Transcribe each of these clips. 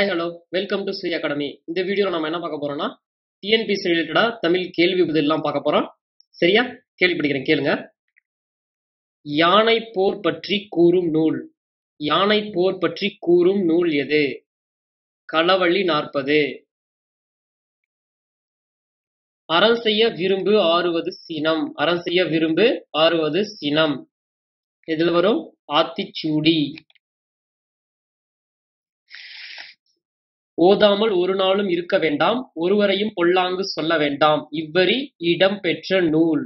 hi hello welcome to Sri academy இந்த வீடியோவில் நம்ம என்ன பார்க்க போறோம்னா டிஎன்பிசி ரிலேட்டடா தமிழ் கேள்வி பதிலாம் பார்க்க போறோம் சரியா கேள்வி படிக்கிறேன் கேளுங்க யானை போர் பற்றி கூறும் நூல் யானை போர் பற்றி கூறும் நூல் எது களவழி நாற்பது அறம் செய்ய விரும்பு ஆறுவது சினம் அறம் செய்ய விரும்பு ஆறுவது சினம் எதுல வரும் ஆத்திச்சூடி ஓதாமல் ஒரு நாளும் இருக்க வேண்டாம் ஒருவரையும் பொல்லாங்கு சொல்ல வேண்டாம் இவ்வரி இடம் பெற்ற நூல்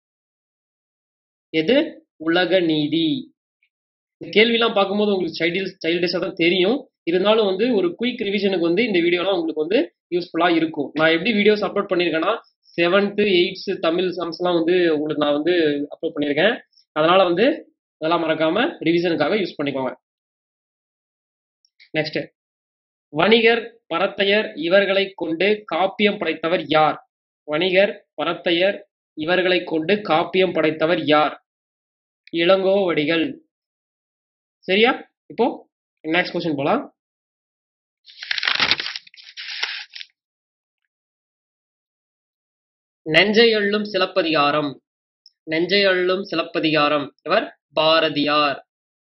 எது உலக நீதி இந்த கேள்விலாம் பார்க்கும்போது உங்களுக்கு சைல்டில் சைல்டிஷாக தான் தெரியும் இருந்தாலும் வந்து ஒரு குயிக் ரிவிஷனுக்கு வந்து இந்த வீடியோலாம் உங்களுக்கு வந்து யூஸ்ஃபுல்லாக இருக்கும் நான் எப்படி வீடியோஸ் அப்லோட் பண்ணியிருக்கேன்னா செவன்த்து எயிட்ஸு தமிழ் சம்ஸ்லாம் வந்து உங்களுக்கு நான் வந்து அப்லோட் பண்ணியிருக்கேன் அதனால வந்து அதெல்லாம் மறக்காம ரிவிஷனுக்காக யூஸ் பண்ணிக்கோங்க நெக்ஸ்ட் வணிகர் பரத்தையர் இவர்களை கொண்டு காப்பியம் படைத்தவர் யார் வணிகர் பரத்தையர் இவர்களை கொண்டு காப்பியம் படைத்தவர் யார் இளங்கோவடிகள் சரியா இப்போ நெக்ஸ்ட் கொஸ்டின் போலாம் நெஞ்சை அள்ளும் சிலப்பதிகாரம் நெஞ்சை அள்ளும் சிலப்பதிகாரம் இவர் பாரதியார்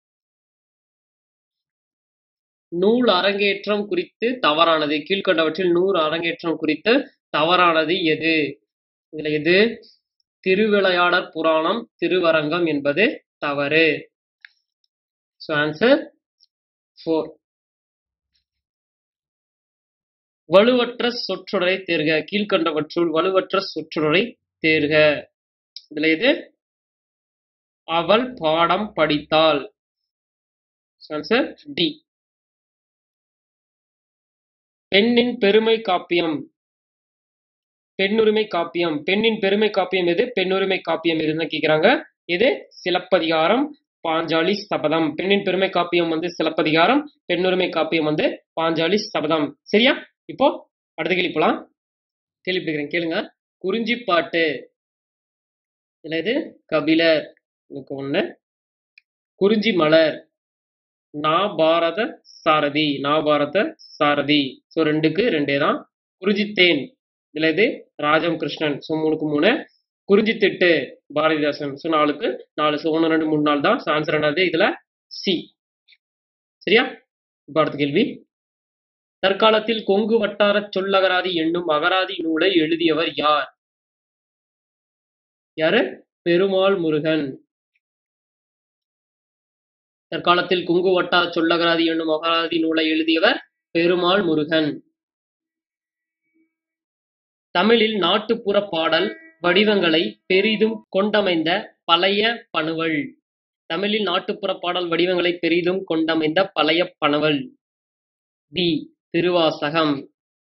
நூல் அரங்கேற்றம் குறித்து தவறானது கீழ்கண்டவற்றில் நூல் அரங்கேற்றம் குறித்து தவறானது எது இதுல எது திருவிளையாடற் புராணம் திருவரங்கம் என்பது தவறு ஸோ ஆன்சர் ஃபோர் வலுவற்ற சொற்றொடரை தேர்க கீழ்கண்டவற்றுள் வலுவற்ற சொற்றொடரை தேர்க இதுல எது அவள் பாடம் படித்தாள் ஆன்சர் டி பெண்ணின் பெருமை காப்பியம் பெண்ணுரிமை காப்பியம் பெண்ணின் பெருமை காப்பியம் எது பெண்ணுரிமை காப்பியம் எதுன்னு கேக்குறாங்க இது சிலப்பதிகாரம் பாஞ்சாலி சபதம் பெண்ணின் பெருமை காப்பியம் வந்து சிலப்பதிகாரம் பெண்ணுரிமை காப்பியம் வந்து பாஞ்சாலி சபதம் சரியா இப்போ அடுத்த கேள்வி போலாம் கேள்வி பிடிக்கிறேன் கேளுங்க குறிஞ்சி பாட்டு இதுல இது கபிலர் ஒண்ணு குறிஞ்சி மலர் நா பாரத சாரதி நா பாரத சாரதி ஸோ ரெண்டுக்கு ரெண்டே தான் குறிஞ்சித்தேன் இதுல இது ராஜம் கிருஷ்ணன் ஸோ மூணுக்கு மூணு குறிஞ்சி திட்டு பாரதிதாசன் ஸோ நாலுக்கு நாலு ஸோ ஒன்று ரெண்டு மூணு நாள் தான் ஸோ ஆன்சர் என்னது இதுல சி சரியா இப்போ அடுத்த கேள்வி தற்காலத்தில் கொங்கு வட்டார சொல்லகராதி என்னும் அகராதி நூலை எழுதியவர் யார் யாரு பெருமாள் முருகன் தற்காலத்தில் குங்கு வட்டார சொல்லகராதி என்னும் அகராதி நூலை எழுதியவர் பெருமாள் முருகன் தமிழில் நாட்டுப்புற பாடல் வடிவங்களை பெரிதும் கொண்டமைந்த பழைய பணுவல் தமிழில் நாட்டுப்புற பாடல் வடிவங்களை பெரிதும் கொண்டமைந்த பழைய பணுவல் டி திருவாசகம்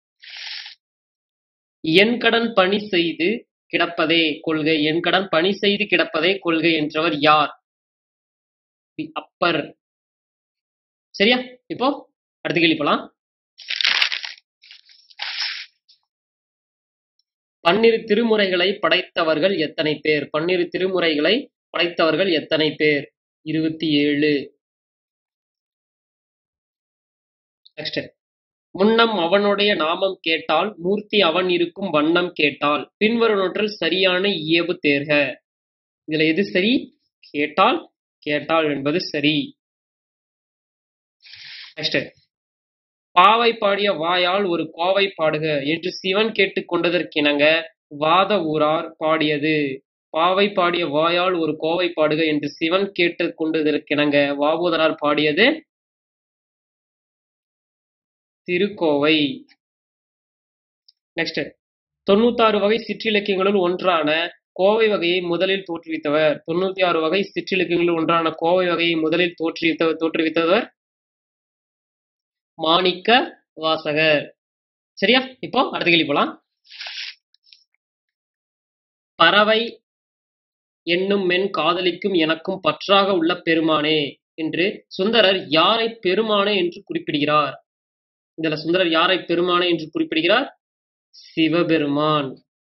என் கடன் பணி செய்து கிடப்பதே கொள்கை என் கடன் பணி செய்து கிடப்பதே கொள்கை என்றவர் யார் அப்பர் சரியா இப்போ அடுத்த கேள்வி போலாம் பன்னிரு திருமுறைகளை படைத்தவர்கள் எத்தனை பேர் பன்னிரு திருமுறைகளை படைத்தவர்கள் எத்தனை பேர் இருபத்தி ஏழு நெக்ஸ்ட் முன்னம் அவனுடைய நாமம் கேட்டால் மூர்த்தி அவன் இருக்கும் வண்ணம் கேட்டால் பின்வருவனொற்றில் சரியான இயல்பு தேர்க இதுல எது சரி கேட்டால் கேட்டால் என்பது சரி நெக்ஸ்ட் பாவை பாடிய வாயால் ஒரு கோவை பாடுக என்று சிவன் கேட்டுக் கொண்டதற்கிணங்க வாத ஊரார் பாடியது பாவை பாடிய வாயால் ஒரு கோவை பாடுக என்று சிவன் கேட்டுக் கொண்டதற்கிணங்க வாபூதரார் பாடியது திருக்கோவை நெக்ஸ்ட் தொண்ணூத்தாறு வகை சிற்றிலக்கியங்களுள் ஒன்றான கோவை வகையை முதலில் தோற்றுவித்தவர் தொண்ணூத்தி ஆறு வகை சிற்றிலக்கியங்களில் ஒன்றான கோவை வகையை முதலில் தோற்றுவித்த தோற்றுவித்தவர் மாணிக்க வாசகர் சரியா இப்போ அடுத்த கேள்வி போலாம் பறவை என்னும் மென் காதலிக்கும் எனக்கும் பற்றாக உள்ள பெருமானே என்று சுந்தரர் யாரை பெருமானே என்று குறிப்பிடுகிறார் இதுல சுந்தரர் யாரை பெருமானே என்று குறிப்பிடுகிறார் சிவபெருமான்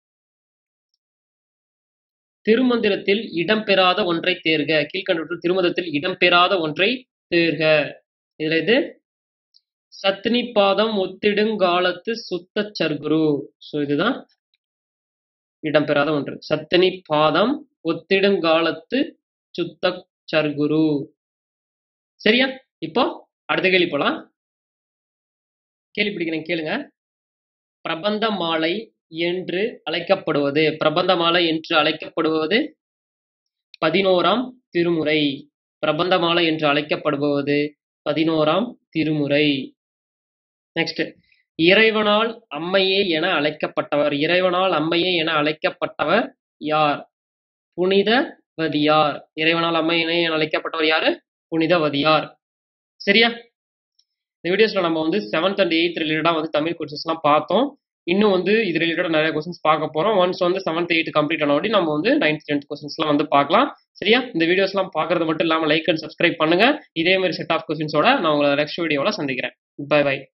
திருமந்திரத்தில் இடம்பெறாத ஒன்றை தேர்க கீழ்கண்டவற்றில் திருமந்திரத்தில் இடம்பெறாத ஒன்றை தேர்க இதுல இது சத்னி பாதம் ஒத்திடுங்காலத்து சுத்த சர்க்குரு ஸோ இதுதான் இடம்பெறாத ஒன்று சத்தினி பாதம் ஒத்திடுங்காலத்து சுத்த சர்க்குரு சரியா இப்போ அடுத்த கேள்வி போலாம் கேள்வி பிடிக்கிறேன் கேளுங்க பிரபந்த மாலை என்று அழைக்கப்படுவது பிரபந்த மாலை என்று அழைக்கப்படுவது பதினோராம் திருமுறை பிரபந்த மாலை என்று அழைக்கப்படுவது பதினோராம் திருமுறை நெக்ஸ்ட் இறைவனால் அம்மையே என அழைக்கப்பட்டவர் இறைவனால் அம்மையே என அழைக்கப்பட்டவர் யார் புனிதவதியார் இறைவனால் அம்மையனே என அழைக்கப்பட்டவர் யாரு புனிதவதியார் சரியா இந்த வீடியோஸ்ல நம்ம வந்து செவன்த் அண்ட் எயித் ரிலேட்டடா வந்து தமிழ் கொஸ்டின்ஸ்லாம் பார்த்தோம் இன்னும் வந்து இது ரிலேட்டடா நிறைய கொஸ்டின்ஸ் பார்க்க போறோம் ஒன்ஸ் வந்து செவன்த் எயிட் கம்ப்ளீட் ஆன உடனே நம்ம வந்து நைன்த் டென்த் கொஸ்டின்ஸ்லாம் வந்து பார்க்கலாம் சரியா இந்த வீடியோஸ்லாம் பார்க்கறது மட்டும் இல்லாமல் லைக் அண்ட் சப்ஸ்கிரைப் பண்ணுங்க இதே மாதிரி செட் ஆஃப் கொஸ்டின்ஸோட நான் உங்களை நெக்ஸ்ட் வீடியோவில் சந்திக்கிறேன் பை பை